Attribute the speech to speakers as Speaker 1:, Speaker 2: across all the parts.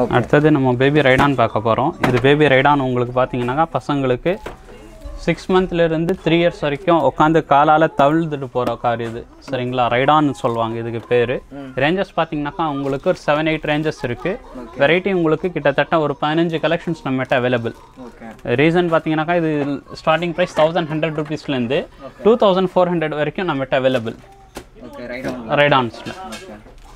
Speaker 1: அடுத்தது நம்ம பேபி ரைடான் பார்க்க போகிறோம் இது பேபி ரைடான் உங்களுக்கு பார்த்தீங்கன்னாக்கா பசங்களுக்கு சிக்ஸ் மந்த்லேருந்து த்ரீ இயர்ஸ் வரைக்கும் உட்காந்து காலால் தவிழ்ந்துட்டு போகிற கார் இது சரிங்களா ரைடான்னு சொல்லுவாங்க இதுக்கு பேர் ரேஞ்சஸ் பார்த்தீங்கன்னாக்கா உங்களுக்கு ஒரு செவன் எயிட் ரேஞ்சஸ் இருக்குது வெரைட்டி உங்களுக்கு கிட்டத்தட்ட ஒரு பதினஞ்சு கலெக்ஷன்ஸ் நம்மகிட்ட அவைலபிள்
Speaker 2: ஓகே
Speaker 1: ரீசன் பார்த்தீங்கன்னாக்கா இது ஸ்டார்டிங் ப்ரைஸ் தௌசண்ட் ஹண்ட்ரட் ருபீஸ்லேருந்து டூ தௌசண்ட் ஃபோர் ஹண்ட்ரட் வரைக்கும் நம்மகிட்ட அவைலபிள்
Speaker 2: ஓகே ரைட் ஆன்
Speaker 1: ரைடான்ஸில்
Speaker 2: ஓகே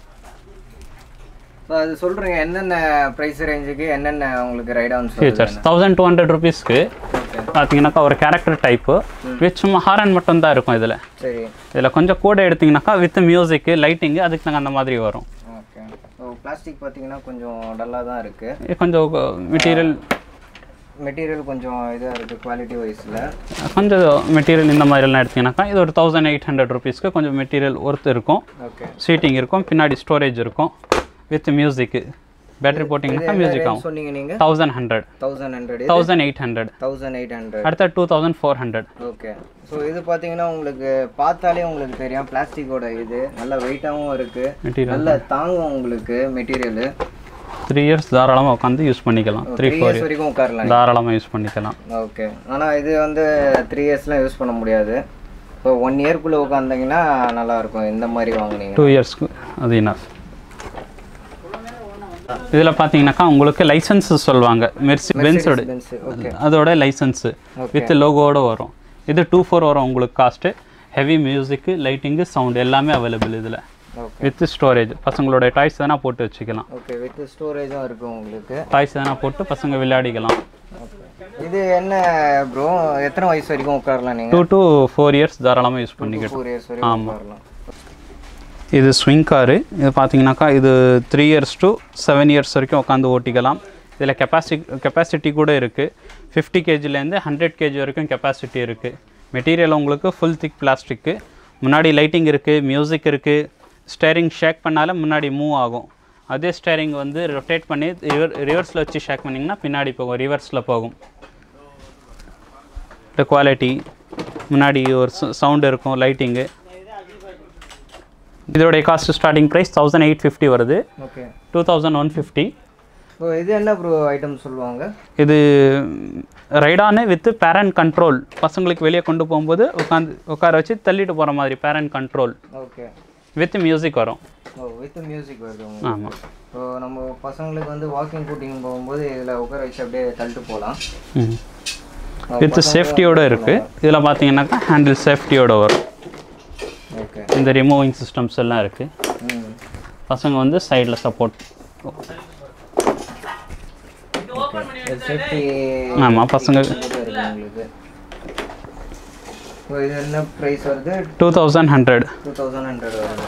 Speaker 2: ஸோ அது சொல்கிறீங்க என்னென்ன ப்ரைஸ் ரேஞ்சுக்கு என்னென்ன உங்களுக்கு ride on
Speaker 1: features thousand two hundred ருபீஸ்க்கு பார்த்தீங்கன்னாக்கா ஒரு கேரக்டர் டைப்பு வித் சும்மா ஹாரன் மட்டும் தான் இருக்கும் இதில்
Speaker 2: சரி
Speaker 1: இதில் கொஞ்சம் கூட எடுத்தீங்கன்னாக்கா வித் மியூசிக்கு லைட்டிங்கு அதுக்கு நாங்கள் அந்த மாதிரி வரும்
Speaker 2: ஓகே ஸோ பிளாஸ்டிக் பார்த்தீங்கன்னா கொஞ்சம் டல்லாக தான் இருக்குது
Speaker 1: இது கொஞ்சம் மெட்டீரியல்
Speaker 2: மெட்டீரியல் கொஞ்சம் இதாக இருக்குது குவாலிட்டி வைஸில்
Speaker 1: கொஞ்சம் மெட்டீரியல் இந்த மாதிரிலாம் எடுத்தீங்கன்னாக்கா இது ஒரு தௌசண்ட் எயிட் ஹண்ட்ரட் ருபீஸ்க்கு கொஞ்சம் மெட்டீரியல் ஒர்த் இருக்கும்
Speaker 2: ஓகே
Speaker 1: சீட்டிங் இருக்கும் பின்னாடி ஸ்டோரேஜ் இருக்கும் வித் மியூசிக்கு பேட்டரி போட்டிங்கனாக்கா மியூசிக் ஆகும்
Speaker 2: சொன்னீங்க நீங்கள்
Speaker 1: thousand hundred
Speaker 2: thousand hundred
Speaker 1: thousand eight hundred
Speaker 2: thousand eight hundred
Speaker 1: அடுத்த two thousand four hundred
Speaker 2: okay so இது பார்த்தீங்கன்னா உங்களுக்கு பார்த்தாலே உங்களுக்கு தெரியும் பிளாஸ்டிக்கோட இது நல்ல வெயிட்டாகவும் இருக்குது
Speaker 1: மெட்டீரியல்
Speaker 2: நல்ல தாங்கும் உங்களுக்கு மெட்டீரியலு
Speaker 1: த்ரீ இயர்ஸ் தாராளமாக உட்காந்து யூஸ் பண்ணிக்கலாம் த்ரீ
Speaker 2: த்ரீ
Speaker 1: ஃபோர்
Speaker 2: இயர்ஸ் வரைக்கும் உட்காரலாம்
Speaker 1: தாராளமாக யூஸ் பண்ணிக்கலாம்
Speaker 2: ஓகே ஆனால் இது வந்து த்ரீ இயர்ஸ்லாம் யூஸ் பண்ண முடியாது இப்போ ஒன் இயர்க்குள்ளே உட்காந்திங்கன்னா நல்லாயிருக்கும் இந்த மாதிரி வாங்குனீங்க
Speaker 1: டூ இயர்ஸ்க்கு அது என்ன இதில் பார்த்தீங்கன்னாக்கா உங்களுக்கு லைசன்ஸ் சொல்லுவாங்க மெர்சி பென்ஸோட
Speaker 2: ஓகே
Speaker 1: அதோட லைசன்ஸு வித் லோகோவோட வரும் இது டூ ஃபோர் வரும் உங்களுக்கு cost heavy music lighting sound எல்லாமே அவைலபிள் இதில்
Speaker 2: ஓகே
Speaker 1: வித் ஸ்டோரேஜ் பசங்களோட டாய்ஸ் எதனா போட்டு வச்சுக்கலாம்
Speaker 2: ஓகே வித் ஸ்டோரேஜும் இருக்குது உங்களுக்கு
Speaker 1: டாய்ஸ் எதனா போட்டு பசங்க விளையாடிக்கலாம்
Speaker 2: இது என்ன ப்ரோ எத்தனை வயசு வரைக்கும் உட்காரலாம் நீங்கள்
Speaker 1: டூ டு ஃபோர் இயர்ஸ் தாராளமாக யூஸ் பண்ணிக்கிட்டோம்
Speaker 2: ஃபோர் இயர்ஸ் வரைக்கும் உட்காரலாம்
Speaker 1: இது ஸ்விங் காரு இது பார்த்தீங்கன்னாக்கா இது three years to seven years வரைக்கும் உட்காந்து ஓட்டிக்கலாம் இதில் கெப்பாசிட்டி கெப்பாசிட்டி கூட இருக்குது ஃபிஃப்டி கேஜிலேருந்து ஹண்ட்ரட் கேஜி வரைக்கும் கெப்பாசிட்டி இருக்குது மெட்டீரியல் உங்களுக்கு ஃபுல் திக் பிளாஸ்டிக்கு முன்னாடி லைட்டிங் இருக்குது மியூசிக் இருக்குது ஸ்டேரிங் ஷேக் பண்ணாலும் முன்னாடி மூவ் ஆகும் அதே ஸ்டேரிங் வந்து ரொட்டேட் பண்ணி ரிவர் ரிவர்ஸில் வச்சு ஷேக் பண்ணிங்கன்னா பின்னாடி போகும் ரிவர்ஸில் போகும் இந்த குவாலிட்டி முன்னாடி ஒரு சவுண்ட் இருக்கும் லைட்டிங்கு இதோடைய cost starting price thousand eight fifty வருது
Speaker 2: okay
Speaker 1: two thousand one fifty
Speaker 2: so இது என்ன ப்ரோ ஐட்டம் சொல்லுவாங்க
Speaker 1: இது ரைடானு வித் பேரண்ட் கண்ட்ரோல் பசங்களுக்கு வெளியே கொண்டு போகும்போது உட்காந்து உட்கார வச்சு தள்ளிட்டு போகிற மாதிரி parent control
Speaker 2: okay
Speaker 1: with music வரும்
Speaker 2: ஓ வித் மியூசிக் வருது உங்களுக்கு
Speaker 1: ஆமாம்
Speaker 2: ஸோ நம்ம பசங்களுக்கு வந்து வாக்கிங் கூட்டிங் போகும்போது இதில் உட்கார வச்சு அப்படியே தள்ளிட்டு போகலாம்
Speaker 1: வித் சேஃப்டியோட இருக்குது இதில் பார்த்தீங்கன்னாக்கா ஹேண்டில் சேஃப்டியோட வரும்
Speaker 2: ஓகே
Speaker 1: இந்த ரிமூவிங் சிஸ்டம்ஸ் எல்லாம் இருக்குது
Speaker 2: ம்
Speaker 1: பசங்க வந்து சைடில் சப்போர்ட்
Speaker 2: சேஃப்டி
Speaker 1: ஆமாம் பசங்க
Speaker 2: இருக்கு உங்களுக்கு ஸோ இது என்ன ப்ரைஸ் வருது
Speaker 1: two thousand hundred
Speaker 2: two thousand hundred வருது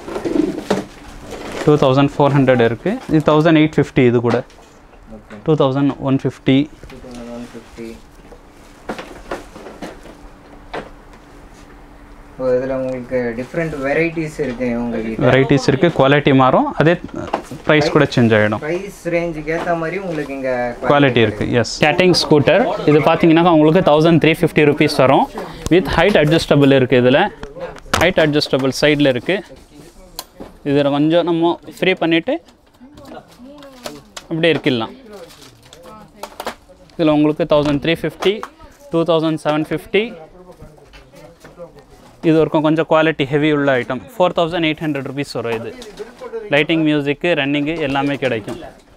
Speaker 1: டூ தௌசண்ட் ஃபோர் ஹண்ட்ரட் இருக்குது இது தௌசண்ட் எயிட் ஃபிஃப்டி இது கூட
Speaker 2: okay
Speaker 1: two thousand one fifty
Speaker 2: two thousand one fifty so இதில் உங்களுக்கு டிஃப்ரெண்ட் வெரைட்டிஸ் இருக்கு உங்ககிட்ட
Speaker 1: வெரைட்டிஸ் இருக்குது குவாலிட்டி மாறும் அதே ப்ரைஸ் கூட சேஞ்ச் ஆகிடும்
Speaker 2: ப்ரைஸ் ரேஞ்சுக்கு ஏற்ற மாதிரி உங்களுக்கு இங்கே
Speaker 1: குவாலிட்டி இருக்குது எஸ் கேட்டிங் ஸ்கூட்டர் இது பார்த்தீங்கன்னா உங்களுக்கு தௌசண்ட் த்ரீ ஃபிஃப்டி ருபீஸ் வரும் வித் ஹைட் அட்ஜஸ்டபிள் இருக்குது இதில் ஹைட் அட்ஜஸ்டபிள் சைடில் இருக்குது இதில் கொஞ்சம் நம்ம ஃப்ரீ பண்ணிவிட்டு அப்படியே இருக்கிடலாம் இதில் உங்களுக்கு thousand three fifty two thousand seven fifty இது இருக்கும் கொஞ்சம் குவாலிட்டி ஹெவி உள்ள item four thousand eight hundred rupees வரும் இது லைட்டிங் மியூசிக்கு ரன்னிங்கு எல்லாமே கிடைக்கும்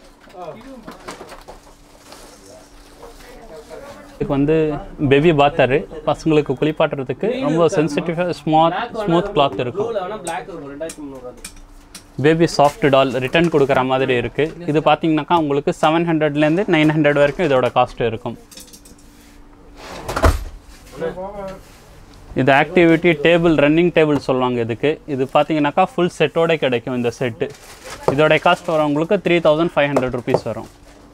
Speaker 1: இதுக்கு வந்து பேபி பாத்தரு பசங்களுக்கு குளிப்பாட்டுறதுக்கு ரொம்ப சென்சிட்டிவாக ஸ்மார்ட் ஸ்மூத் கிளாத் இருக்கும் பேபி சாஃப்ட் டால் ரிட்டர்ன் கொடுக்குற மாதிரி இருக்குது இது பார்த்தீங்கன்னாக்கா உங்களுக்கு செவன் ஹண்ட்ரட்லேருந்து நைன் ஹண்ட்ரட் வரைக்கும் இதோட காஸ்ட் இருக்கும் இது ஆக்டிவிட்டி டேபிள் ரன்னிங் டேபிள் சொல்லுவாங்க இதுக்கு இது பார்த்தீங்கன்னாக்கா ஃபுல் செட்டோட கிடைக்கும் இந்த செட்டு இதோட காஸ்ட் வரும் உங்களுக்கு three thousand five hundred rupees வரும்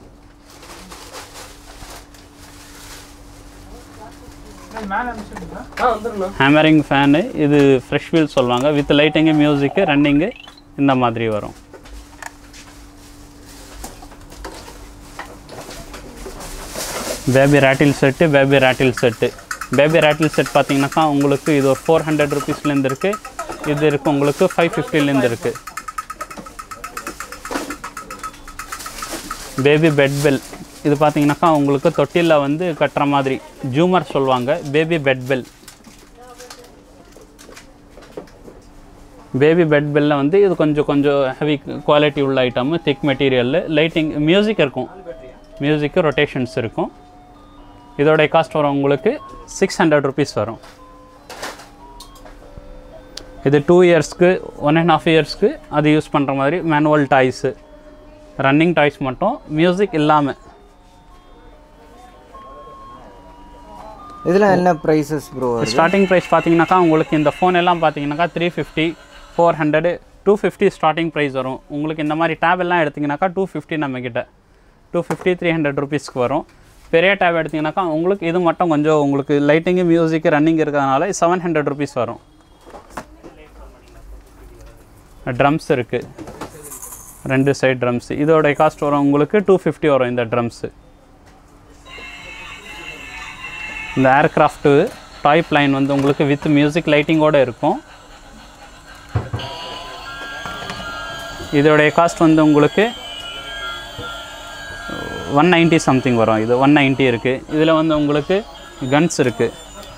Speaker 1: ஹேமரிங் ஃபேனு இது ஃப்ரெஷ் வீல் சொல்லுவாங்க வித் லைட்டிங்கு மியூசிக்கு ரன்னிங்கு இந்த மாதிரி வரும் baby rattle set baby rattle set baby rattle set பார்த்தீங்கன்னாக்கா உங்களுக்கு இது ஒரு ஃபோர் ஹண்ட்ரட் ருபீஸ்லேருந்து இருக்குது இது இருக்குது உங்களுக்கு ஃபைவ் ஃபிஃப்டிலேருந்து இருக்குது பேபி பெட் பெல் இது பார்த்தீங்கன்னாக்கா உங்களுக்கு தொட்டிலில் வந்து கட்டுற மாதிரி ஜூமர் சொல்லுவாங்க baby bed bell baby bed பெல்ல வந்து இது கொஞ்சம் கொஞ்சம் ஹெவி குவாலிட்டி உள்ள item thick material lighting music இருக்கும் மியூசிக்கு ரொட்டேஷன்ஸ் இருக்கும் இதோடைய காஸ்ட் வரும் உங்களுக்கு சிக்ஸ் ஹண்ட்ரட் ருபீஸ் வரும் இது டூ இயர்ஸ்க்கு ஒன் அண்ட் ஆஃப் இயர்ஸ்க்கு அது யூஸ் பண்ணுற மாதிரி மேனுவல் டாய்ஸு ரன்னிங் டாய்ஸ் மட்டும் மியூசிக் இல்லாமல்
Speaker 2: இதெல்லாம் என்ன ப்ரைஸஸ் ப்ரோ
Speaker 1: ஸ்டார்டிங் ப்ரைஸ் பார்த்தீங்கன்னாக்கா உங்களுக்கு இந்த ஃபோன் எல்லாம் பார்த்தீங்கன்னாக்கா three fifty four hundred two fifty starting price வரும் உங்களுக்கு இந்த மாதிரி டேப் எல்லாம் எடுத்திங்கனாக்கா டூ ஃபிஃப்டி நம்மக்கிட்ட டூ ஃபிஃப்டி த்ரீ ஹண்ட்ரட் ருபீஸ்க்கு வரும் பெரிய டேப் எடுத்திங்கனாக்கா உங்களுக்கு இது மட்டும் கொஞ்சம் உங்களுக்கு லைட்டிங்கு மியூசிக் ரன்னிங் இருக்கிறதுனால செவன் ஹண்ட்ரட் ருபீஸ் வரும் ட்ரம்ஸ் இருக்குது ரெண்டு சைடு ட்ரம்ஸ் இதோடைய காஸ்ட் வரும் உங்களுக்கு டூ ஃபிஃப்டி வரும் இந்த ட்ரம்ஸு இந்த ஏர்க்ராஃப்ட்டு டாய் பிளைன் வந்து உங்களுக்கு வித் மியூசிக் லைட்டிங்கோடு இருக்கும் இதோடைய காஸ்ட் வந்து உங்களுக்கு ஒன் நைன்ட்டி சம்திங் வரும் இது ஒன் நைன்ட்டி இருக்குது இதில் வந்து உங்களுக்கு கன்ஸ் இருக்குது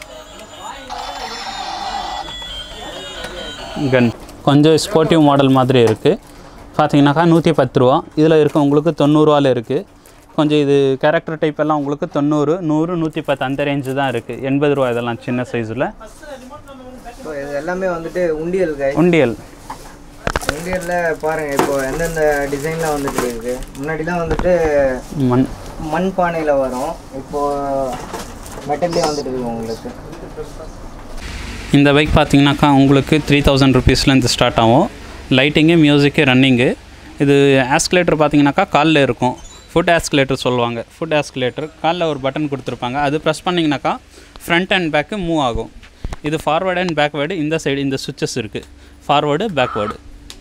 Speaker 1: கன் கொஞ்சம் ஸ்போர்ட்டிவ் மாடல் மாதிரி இருக்குது பார்த்தீங்கன்னாக்கா நூற்றி பத்து ரூபா இதில் இருக்க உங்களுக்கு தொண்ணூறுவாவில் இருக்குது கொஞ்சம் இது கேரக்டர் டைப் எல்லாம் உங்களுக்கு தொண்ணூறு நூறு நூற்றி பத்து அந்த ரேஞ்சு தான் இருக்குது எண்பது ரூபா இதெல்லாம் சின்ன சைஸில்
Speaker 2: ஸோ இது எல்லாமே வந்துட்டு உண்டியல் கை
Speaker 1: உண்டியல்
Speaker 2: உண்டியலில் பாருங்கள் இப்போ எந்தெந்த டிசைன்லாம் வந்துட்டு இருக்கு முன்னாடிலாம் வந்துட்டு
Speaker 1: மண்
Speaker 2: மண் பானையில் வரும் இப்போ மெட்டல்லே வந்துட்டு இருக்கு உங்களுக்கு
Speaker 1: இந்த பைக் பார்த்தீங்கன்னாக்கா உங்களுக்கு த்ரீ தௌசண்ட் ருபீஸ்லேருந்து ஸ்டார்ட் ஆகும் லைட்டிங்கு மியூசிக்கு ரன்னிங்கு இது ஆஸ்குலேட்டர் பார்த்தீங்கன்னாக்கா காலில் இருக்கும் ஃபுட் ஆஸ்குலேட்டர் சொல்லுவாங்க ஃபுட் ஆஸ்குலேட்டர் காலில் ஒரு பட்டன் கொடுத்துருப்பாங்க அது ப்ரெஸ் பண்ணிங்கனாக்கா ஃப்ரண்ட் அண்ட் பேக்கு மூவ் ஆகும் இது ஃபார்வர்டு அண்ட் பேக்வேர்டு இந்த சைடு இந்த சுவிச்சஸ் இருக்குது ஃபார்வர்டு பேக்வேர்டு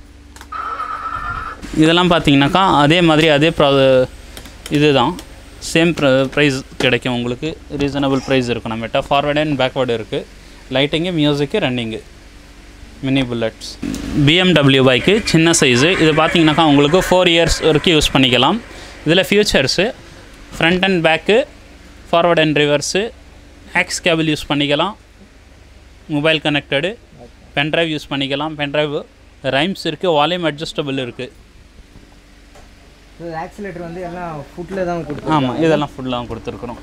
Speaker 1: இதெல்லாம் பார்த்தீங்கன்னாக்கா அதே மாதிரி அதே ப்ரா இதுதான் சேம் ப்ரைஸ் கிடைக்கும் உங்களுக்கு ரீசனபிள் ப்ரைஸ் இருக்கும் நம்மகிட்ட ஃபார்வர்டு அண்ட் பேக்வேர்டு இருக்குது lighting music running mini bullets BMW bike சின்ன சைஸு இது பார்த்தீங்கன்னாக்கா உங்களுக்கு ஃபோர் இயர்ஸ் வரைக்கும் யூஸ் பண்ணிக்கலாம் இதில் features front and back forward and reverse aux cable use பண்ணிக்கலாம் மொபைல் கனெக்டடு பென்ட்ரைவ் யூஸ் பண்ணிக்கலாம் பென்ட்ரைவ் ரைம்ஸ் இருக்குது வால்யூம் அட்ஜஸ்டபிள் இருக்குது
Speaker 2: இது ஆக்சிலேட்டர் வந்து எல்லாம் ஃபுட்டில் தான் கொடுத்து
Speaker 1: ஆமாம் இதெல்லாம் ஃபுல்லாக கொடுத்துருக்குறோம்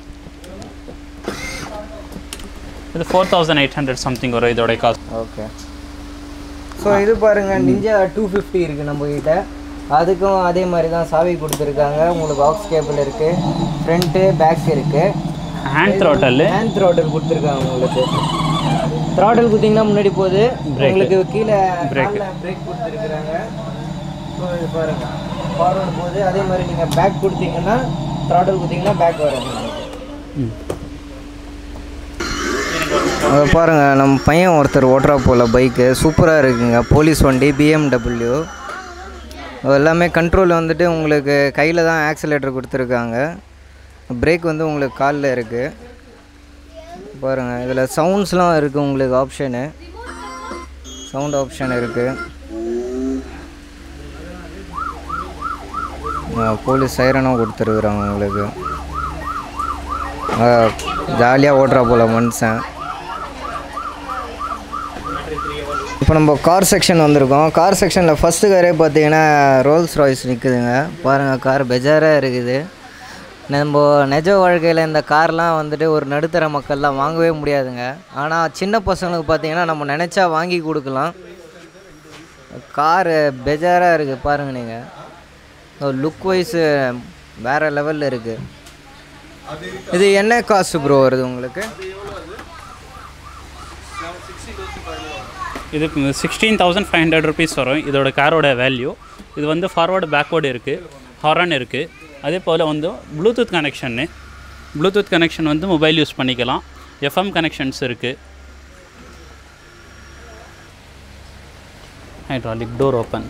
Speaker 1: இது four thousand eight hundred something வரும் இதோடைய காஸ்ட்
Speaker 2: ஓகே ஸோ இது பாருங்க நிஞ்சா டூ ஃபிஃப்டி இருக்குது நம்ம கிட்ட அதுக்கும் அதே மாதிரி தான் சாவி கொடுத்துருக்காங்க உங்களுக்கு ஆக்ஸ் கேபிள் இருக்குது ஃப்ரண்ட்டு பேக் இருக்குது
Speaker 1: ஹேண்ட் த்ரோட்டல்
Speaker 2: ஹேண்ட் த்ராடல் கொடுத்துருக்காங்க உங்களுக்கு த்ராடல் குத்திங்கன்னா முன்னாடி போகுது உங்களுக்கு கீழே பிரேக் பிரேக் கொடுத்துருக்குறாங்க ஸோ இது பாருங்க ஃபார்வர்டு போகுது அதே மாதிரி நீங்கள் பேக் கொடுத்தீங்கன்னா த்ராடல் குத்திங்கன்னா பேக் வரும் அதை பாருங்க நம்ம பையன் ஒருத்தர் ஓட்டுறா போல பைக்கு சூப்பராக இருக்குங்க போலீஸ் வண்டி பிஎம்டபிள்யூ எல்லாமே கண்ட்ரோல் வந்துட்டு உங்களுக்கு கையில் தான் ஆக்சிலேட்டர் கொடுத்துருக்காங்க பிரேக் வந்து உங்களுக்கு காலில் இருக்குது பாருங்கள் இதில் சவுண்ட்ஸ்லாம் இருக்குது உங்களுக்கு ஆப்ஷனு சவுண்ட் ஆப்ஷன் இருக்குது போலீஸ் சைரனும் கொடுத்துருக்குறாங்க உங்களுக்கு ஜாலியாக ஓட்டுறா போல் மனுஷன் இப்போ நம்ம கார் செக்ஷன் வந்திருக்கோம் கார் செக்ஷனில் ஃபஸ்ட்டு காரே பார்த்தீங்கன்னா ரோல்ஸ் ராய்ஸ் நிற்குதுங்க பாருங்கள் கார் பெஜாராக இருக்குது நம்ம நிஜ வாழ்க்கையில் இந்த கார்லாம் வந்துட்டு ஒரு நடுத்தர மக்கள்லாம் வாங்கவே முடியாதுங்க ஆனால் சின்ன பசங்களுக்கு பார்த்தீங்கன்னா நம்ம நினச்சா வாங்கி கொடுக்கலாம் காரு பெஜாராக இருக்குது பாருங்கள் நீங்கள் லுக் வைஸு வேறு லெவலில் இருக்குது இது என்ன காசு ப்ரோ வருது உங்களுக்கு
Speaker 1: இது sixteen thousand five hundred rupees வரும் இதோட காரோட வேல்யூ இது வந்து ஃபார்வர்டு பேக்வேர்டு இருக்குது ஹாரன் இருக்குது அதே போல் வந்து ப்ளூடூத் கனெக்ஷன்னு ப்ளூடூத் கனெக்ஷன் வந்து மொபைல் யூஸ் பண்ணிக்கலாம் எஃப்எம் கனெக்ஷன்ஸ் இருக்குது hydraulic door open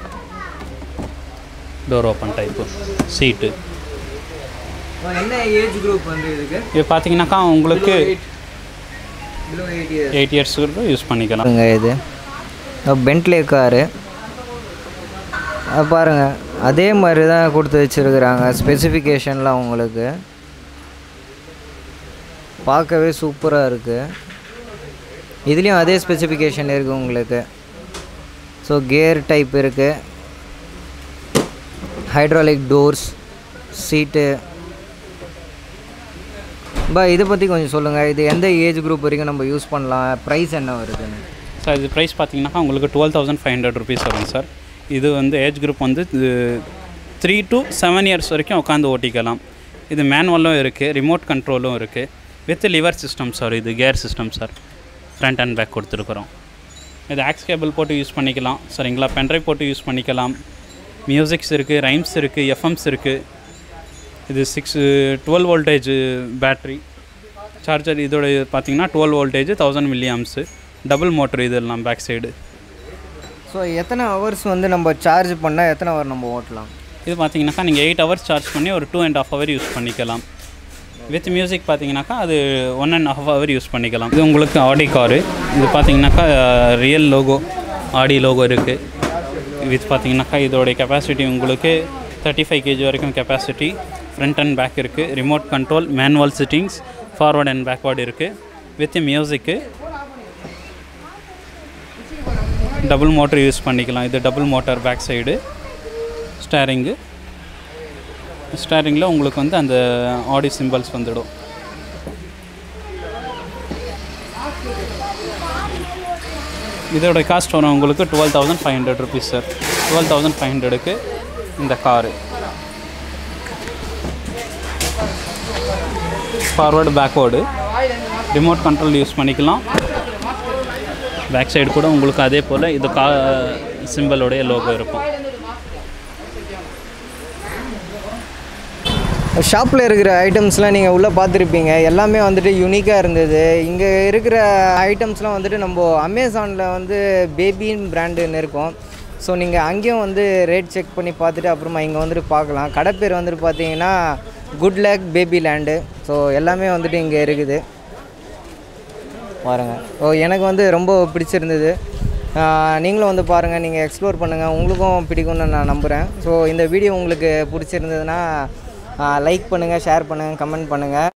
Speaker 1: door open type seat
Speaker 2: என்ன ஏஜ் குரூப் வந்து இதுக்கு
Speaker 1: இது பார்த்தீங்கன்னாக்கா உங்களுக்கு
Speaker 2: below eight years
Speaker 1: eight years use பண்ணிக்கலாம்
Speaker 2: இது பென்ட்லே காரு அது பாருங்கள் அதே மாதிரி தான் கொடுத்து வச்சுருக்குறாங்க ஸ்பெசிஃபிகேஷன்லாம் உங்களுக்கு பார்க்கவே சூப்பராக இருக்குது இதுலேயும் அதே ஸ்பெசிஃபிகேஷன் இருக்குது உங்களுக்கு ஸோ கியர் டைப் இருக்குது ஹைட்ராலிக் டோர்ஸ் சீட்டு பா இதை பற்றி கொஞ்சம் சொல்லுங்கள் இது எந்த ஏஜ் குரூப் வரைக்கும் நம்ம யூஸ் பண்ணலாம் ப்ரைஸ் என்ன வருதுன்னு
Speaker 1: சார் இது ப்ரைஸ் பார்த்தீங்கன்னாக்கா உங்களுக்கு twelve thousand five hundred rupees வரும் சார் இது வந்து ஏஜ் குரூப் வந்து த்ரீ டு செவன் இயர்ஸ் வரைக்கும் உட்காந்து ஓட்டிக்கலாம் இது மேனுவலும் இருக்குது ரிமோட் கண்ட்ரோலும் இருக்குது வித் லிவர் சிஸ்டம் சார் இது gear system sir front and back கொடுத்துருக்குறோம் இது ஆக்ஸ் கேபிள் போட்டு யூஸ் பண்ணிக்கலாம் சரிங்களா பென்ட்ரைவ் போட்டு யூஸ் பண்ணிக்கலாம் மியூசிக்ஸ் இருக்குது ரைம்ஸ் இருக்குது எஃப்எம்ஸ் இருக்குது இது six twelve voltage battery charger இதோட பார்த்தீங்கன்னா twelve voltage thousand milliamps double motor இதெல்லாம் பேக் சைடு
Speaker 2: ஸோ எத்தனை ஹவர்ஸ் வந்து நம்ம சார்ஜ் பண்ணால் எத்தனை ஹவர் நம்ம ஓட்டலாம்
Speaker 1: இது பார்த்தீங்கன்னாக்கா நீங்கள் எயிட் ஹவர்ஸ் சார்ஜ் பண்ணி ஒரு two and half hour use பண்ணிக்கலாம் வித் மியூசிக் பார்த்தீங்கன்னாக்கா அது one and half hour use பண்ணிக்கலாம் இது உங்களுக்கு ஆடி காரு இது பார்த்தீங்கன்னாக்கா ரியல் லோகோ ஆடி லோகோ இருக்குது வித் பார்த்தீங்கன்னாக்கா இதோடைய கெப்பாசிட்டி உங்களுக்கு தேர்ட்டி ஃபைவ் கேஜி வரைக்கும் கெப்பாசிட்டி ஃப்ரண்ட் அண்ட் பேக் இருக்குது remote control manual sittings forward and backward இருக்குது with music double motor use பண்ணிக்கலாம் இது double motor back side steering ஸ்டேரிங்கில் உங்களுக்கு வந்து அந்த ஆடி சிம்பிள்ஸ் வந்துடும் இதோட காஸ்ட் வரும் உங்களுக்கு twelve thousand five hundred rupees sir twelve thousand five ஹண்ட்ரடுக்கு இந்த car forward backward remote control use பண்ணிக்கலாம் பேக் சைடு கூட உங்களுக்கு அதே போல் இது கா சிம்பிளோடைய லோகோ இருக்கும்
Speaker 2: ஷாப்பில் இருக்கிற ஐட்டம்ஸ்லாம் நீங்கள் உள்ளே பார்த்துருப்பீங்க எல்லாமே வந்துட்டு யூனிக்காக இருந்தது இங்கே இருக்கிற ஐட்டம்ஸ்லாம் வந்துட்டு நம்ம அமேசானில் வந்து பேபின் பிராண்டுன்னு இருக்கும் ஸோ நீங்கள் அங்கேயும் வந்து ரேட் செக் பண்ணி பார்த்துட்டு அப்புறமா இங்கே வந்துட்டு பார்க்கலாம் கடை பேர் வந்துட்டு பார்த்தீங்கன்னா good lake baby land so எல்லாமே வந்துட்டு இங்கே இருக்குது பாருங்கள் ஓ எனக்கு வந்து ரொம்ப பிடிச்சிருந்தது ஆஹ் நீங்களும் வந்து பாருங்கள் நீங்கள் எக்ஸ்ப்ளோர் பண்ணுங்கள் உங்களுக்கும் பிடிக்கும்னு நான் நம்புகிறேன் ஸோ இந்த வீடியோ உங்களுக்கு பிடிச்சிருந்ததுன்னா லைக் பண்ணுங்கள் ஷேர் பண்ணுங்கள் கமெண்ட் பண்ணுங்கள்